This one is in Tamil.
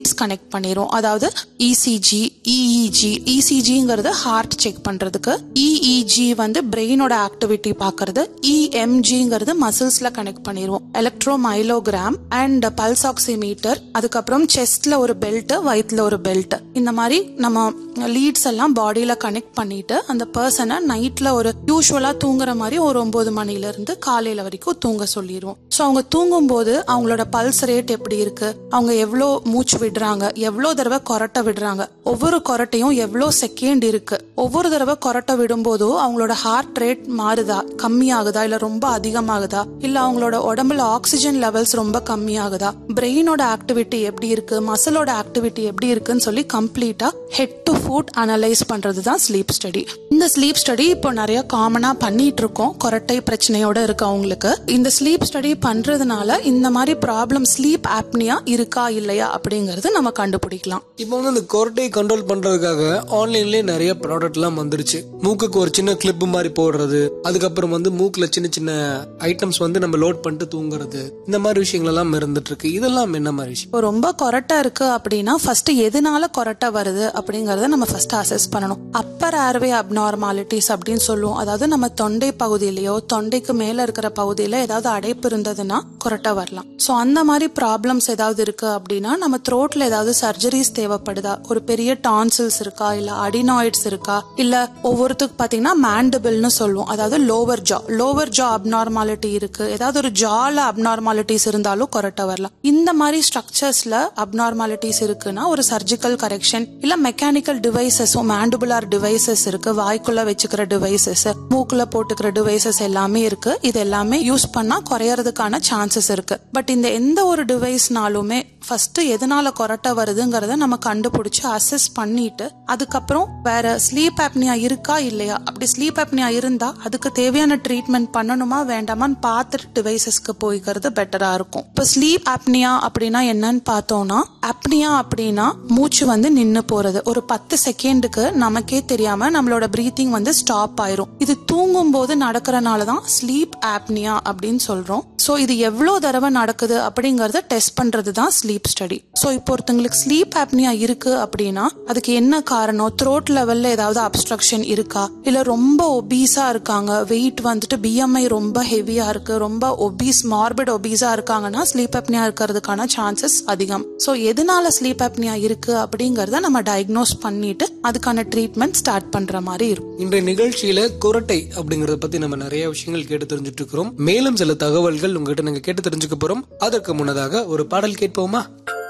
கனெக்ட் பண்ணிரும் அதாவது இசிஜி இஇஜி இசிஜிங்கிறது ஹார்ட் செக் பண்றதுக்கு இஇஜி வந்து பிரெயினோட ஆக்டிவிட்டி பாக்குறது இஎம்ஜிங்கிறது மசில்ஸ்ல கனெக்ட் பண்ணிருவோம் electromyelogram and pulse oximeter அதுக்கப்புறம் செஸ்ட்ல ஒரு பெல்ட் வயிற்றுல ஒரு பெல்ட் இந்த மாதிரி நம்ம லீட்ஸ் எல்லாம் பாடியில கனெக்ட் பண்ணிட்டு அந்த பர்சனை நைட்ல ஒரு யூஸ்வலா தூங்குற மாதிரி ஒரு ஒன்பது மணில இருந்து காலையில வரைக்கும் தூங்க சொல்லிடுவோம் ஸோ அவங்க தூங்கும் போது அவங்களோட பல்ஸ் ரேட் எப்படி இருக்கு அவங்க எவ்வளோ மூச்சு விடுறாங்க எவ்வளோ தடவை கொரட்டை விடுறாங்க ஒவ்வொரு கொரட்டையும் எவ்வளோ செகண்ட் இருக்கு ஒவ்வொரு தடவை கொரட்டை விடும்போதோ அவங்களோட ஹார்ட் ரேட் மாறுதா கம்மியாகுதா இல்ல ரொம்ப அதிகமாகுதா இல்ல அவங்களோட உடம்புல ஆக்சிஜன் லெவல்ஸ் ரொம்ப கம்மியாகுதா பிரெயினோட ஆக்டிவிட்டி எப்படி இருக்கு மசிலோட ஆக்டிவிட்டி எப்படி இருக்குன்னு சொல்லி கம்ப்ளீட்டா ஹெட் டு ஃபுட் அனலைஸ் பண்றது தான் ஸ்லீப் ஸ்டடி இந்த ஸ்லீப் ஸ்டடி இப்போ நிறைய காமனா பண்ணிட்டு இருக்கோம் கொரட்டை பிரச்சனையோட இருக்கு அவங்களுக்கு இந்த ஸ்லீப் ஸ்டடி பண்றதுனால இந்த மாதிரி ப்ராப்ளம் ஸ்லீப் ஆப்னியா இருக்கா இல்லையா அப்படிங்கறது நம்ம கண்டுபிடிக்கலாம் இப்போ வந்து இந்த கொரட்டை கண்ட்ரோல் பண்றதுக்காக ஆன்லைன்லயே நிறைய ப்ராடக்ட் எல்லாம் வந்துருச்சு மூக்குக்கு ஒரு சின்ன கிளிப் மாதிரி போடுறது அதுக்கப்புறம் வந்து மூக்குல சின்ன சின்ன ஐட்டம்ஸ் வந்து நம்ம லோட் பண்ணிட்டு தூங்குறது இந்த மாதிரி விஷயங்கள் எல்லாம் இருந்துட்டு இருக்கு இதெல்லாம் என்ன மாதிரி விஷயம் இப்போ ரொம்ப கொரட்டை இருக்கு அப்படின்னா ஃபர்ஸ்ட் எதனால கொரட்டை வருது அப்படிங்கறத நம்ம ஃபர்ஸ்ட் அசஸ் பண்ணணும் அப்பர் ஏர்வே அப்நார்மாலிட்டிஸ் அப்படின்னு சொல்லுவோம் அதாவது நம்ம தொண்டை பகுதியிலயோ தொண்டைக்கு மேல இருக்கிற பகுதியில ஏதாவது அடைப்பு இருந்ததுன்னா கொரட்டை வரலாம் ஸோ அந்த மாதிரி ப்ராப்ளம்ஸ் ஏதாவது இருக்கு அப்படின்னா நம்ம த்ரோட்ல ஏதாவது சர்ஜரிஸ் தேவைப்படுதா ஒரு பெரிய டான்சில்ஸ் இருக்கா இல்ல அடினாய்ட்ஸ் இருக்கா இல்ல ஒவ்வொருத்துக்கு பாத்தீங்கன்னா மேண்டபிள்னு சொல்லுவோம் அதாவது lower jaw lower jaw abnormality இருக்கு ஏதாவது ஒரு ஜால அப்நார்மாலிட்டிஸ் இருந்தாலும் கொரட்டை வரலாம் இந்த மாதிரி ஸ்ட்ரக்சர்ஸ்ல அப்நார்மாலிட்டிஸ் இருக்குன்னா ஒரு சர்ஜிக்கல் கரெக்ஷன் இல்ல மெக்கானிக்கல் டிவைசஸும் மேண்டுபுலார் டிவைசஸ் இருக்கு வாய்க்குள்ள வச்சுக்கிற டிவைசஸ் மூக்குல போட்டுக்கிற டிவைசஸ் எல்லாமே இருக்கு இது எல்லாமே யூஸ் பண்ணா குறையறதுக்கான சான்சஸ் இருக்கு பட் இந்த எந்த ஒரு டிவைஸ்னாலுமே ஃபர்ஸ்ட் எதனால கொரட்டை வருதுங்கிறத நம்ம கண்டுபிடிச்சு அசஸ் பண்ணிட்டு அதுக்கப்புறம் வேற ஸ்லீப் ஆப்னியா இருக்கா இல்லையா அப்படி ஸ்லீப் ஆப்னியா இருந்தா அதுக்கு தேவையான ட்ரீட்மெண்ட் பண்ணணுமா வேண்டாமான்னு பார்த்துட்டு டிவைசஸ்க்கு போய்க்கிறது பெட்டரா இருக்கும் இப்போ ஸ்லீப் ஆப்னியா அப்படின்னா என்னன்னு பார்த்தோம்னா அப்னியா அப்படின்னா மூச்சு வந்து நின்னு போறது ஒரு பத்து செகண்டுக்கு நமக்கே தெரியாம நம்மளோட பிரீத்திங் வந்து ஸ்டாப் ஆயிரும் இது தூங்கும் போது நடக்கிறனால தான் ஸ்லீப் ஆப்னியா அப்படின்னு சொல்றோம் ஸோ இது எவ்வளோ தடவை நடக்குது அப்படிங்கறத டெஸ்ட் பண்றது தான் ஸ்லீப் ஸ்டடி ஸோ இப்போ ஒருத்தங்களுக்கு ஸ்லீப் ஆப்னியா இருக்கு அப்படின்னா அதுக்கு என்ன காரணம் த்ரோட் லெவல்ல ஏதாவது அப்ஸ்ட்ரக்ஷன் இருக்கா இல்ல ரொம்ப ஒபீஸா இருக்காங்க வெயிட் வந்துட்டு பிஎம்ஐ ரொம்ப ஹெவியா இருக்கு ரொம்ப ஒபீஸ் மார்பிட் ஒபீஸா இருக்காங்கன்னா ஸ்லீப் ஆப்னியா இருக்கிறதுக்கான சான்சஸ் அதிகம் ஸோ எதனால ஸ்லீப் ஆப்னியா இருக்கு அப்படிங்கறத நம்ம டயக்னோஸ் பண்ணிட்டு அதுக்கான ட்ரீட்மெண்ட் ஸ்டார்ட் பண்ற மாதிரி இருக்கும் இன்றைய நிகழ்ச்சியில குரட்டை அப்படிங்கறத பத்தி நம்ம நிறைய விஷயங்கள் கேட்டு தெரிஞ்சுட்டு இருக்கிறோம் மேலும் சில தகவல்கள் உங்ககிட்ட நாங்க கேட்டு தெரிஞ்சுக்க போறோம் அதற்கு முன்னதாக ஒரு பாடல் கேட்போமா